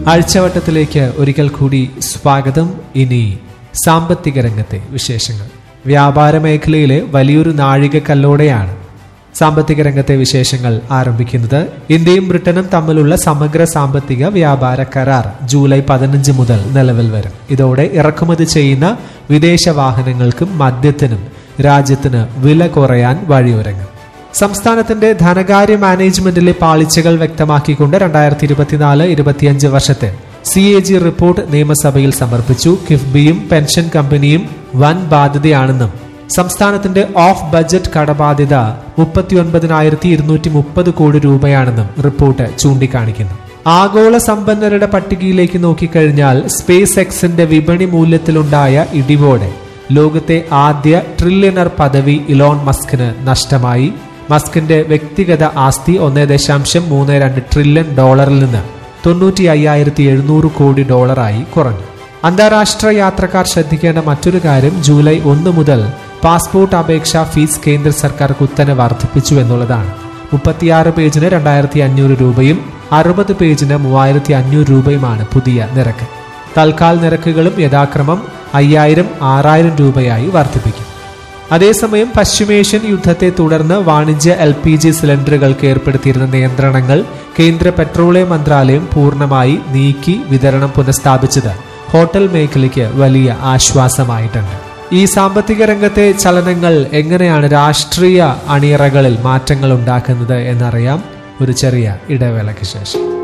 ആഴ്ചവട്ടത്തിലേക്ക് ഒരിക്കൽ കൂടി സ്വാഗതം ഇനി സാമ്പത്തിക രംഗത്തെ വിശേഷങ്ങൾ വ്യാപാര മേഖലയിലെ വലിയൊരു നാഴികക്കല്ലോടെയാണ് സാമ്പത്തിക രംഗത്തെ വിശേഷങ്ങൾ ആരംഭിക്കുന്നത് ഇന്ത്യയും ബ്രിട്ടനും തമ്മിലുള്ള സമഗ്ര സാമ്പത്തിക വ്യാപാര കരാർ ജൂലൈ പതിനഞ്ച് മുതൽ നിലവിൽ വരും ഇതോടെ ഇറക്കുമതി ചെയ്യുന്ന വിദേശ വാഹനങ്ങൾക്കും മദ്യത്തിനും രാജ്യത്തിന് വില കുറയാൻ വഴിയൊരുങ്ങും സംസ്ഥാനത്തിന്റെ ധനകാര്യ മാനേജ്മെന്റിലെ പാളിച്ചകൾ വ്യക്തമാക്കിക്കൊണ്ട് രണ്ടായിരത്തി ഇരുപത്തിനാല് ഇരുപത്തിയഞ്ച് വർഷത്തെ സി എ ജി റിപ്പോർട്ട് നിയമസഭയിൽ സമർപ്പിച്ചു കിഫ്ബിയും പെൻഷൻ കമ്പനിയും വൻ ബാധ്യതയാണെന്നും സംസ്ഥാനത്തിന്റെ ഓഫ് ബജറ്റ് കടബാധ്യത മുപ്പത്തിയൊൻപതിനായിരത്തി ഇരുന്നൂറ്റി മുപ്പത് കോടി രൂപയാണെന്നും റിപ്പോർട്ട് ചൂണ്ടിക്കാണിക്കുന്നു ആഗോള സമ്പന്നരുടെ പട്ടികയിലേക്ക് നോക്കിക്കഴിഞ്ഞാൽ സ്പേസ് എക്സിന്റെ വിപണി മൂല്യത്തിലുണ്ടായ ഇടിവോടെ ലോകത്തെ ആദ്യ ട്രില്യണർ പദവി ഇലോൺ മസ്കിന് നഷ്ടമായി മസ്കിന്റെ വ്യക്തിഗത ആസ്തി ഒന്ന് ദശാംശം മൂന്ന് രണ്ട് ട്രില്യൺ ഡോളറിൽ നിന്ന് തൊണ്ണൂറ്റി അയ്യായിരത്തി എഴുന്നൂറ് കോടി ഡോളറായി കുറഞ്ഞു അന്താരാഷ്ട്ര യാത്രക്കാർ ശ്രദ്ധിക്കേണ്ട മറ്റൊരു കാര്യം ജൂലൈ ഒന്ന് മുതൽ പാസ്പോർട്ട് അപേക്ഷാ ഫീസ് കേന്ദ്ര സർക്കാർ കുത്തനെ വർദ്ധിപ്പിച്ചു എന്നുള്ളതാണ് മുപ്പത്തിയാറ് പേജിന് രണ്ടായിരത്തി അഞ്ഞൂറ് രൂപയും അറുപത് പേജിന് മൂവായിരത്തി അഞ്ഞൂറ് രൂപയുമാണ് പുതിയ നിരക്ക് തൽക്കാൽ നിരക്കുകളും യഥാക്രമം അയ്യായിരം ആറായിരം രൂപയായി വർദ്ധിപ്പിക്കും അതേസമയം പശ്ചിമേഷ്യൻ യുദ്ധത്തെ തുടർന്ന് വാണിജ്യ എൽ പി ജി സിലിണ്ടറുകൾക്ക് ഏർപ്പെടുത്തിയിരുന്ന നിയന്ത്രണങ്ങൾ കേന്ദ്ര പെട്രോളിയം മന്ത്രാലയം പൂർണ്ണമായി നീക്കി വിതരണം പുനഃസ്ഥാപിച്ചത് ഹോട്ടൽ മേഖലയ്ക്ക് വലിയ ആശ്വാസമായിട്ടുണ്ട് ഈ സാമ്പത്തിക രംഗത്തെ ചലനങ്ങൾ എങ്ങനെയാണ് രാഷ്ട്രീയ അണിയറകളിൽ മാറ്റങ്ങൾ ഉണ്ടാക്കുന്നത് എന്നറിയാം ഒരു ചെറിയ ഇടവേളയ്ക്ക് ശേഷം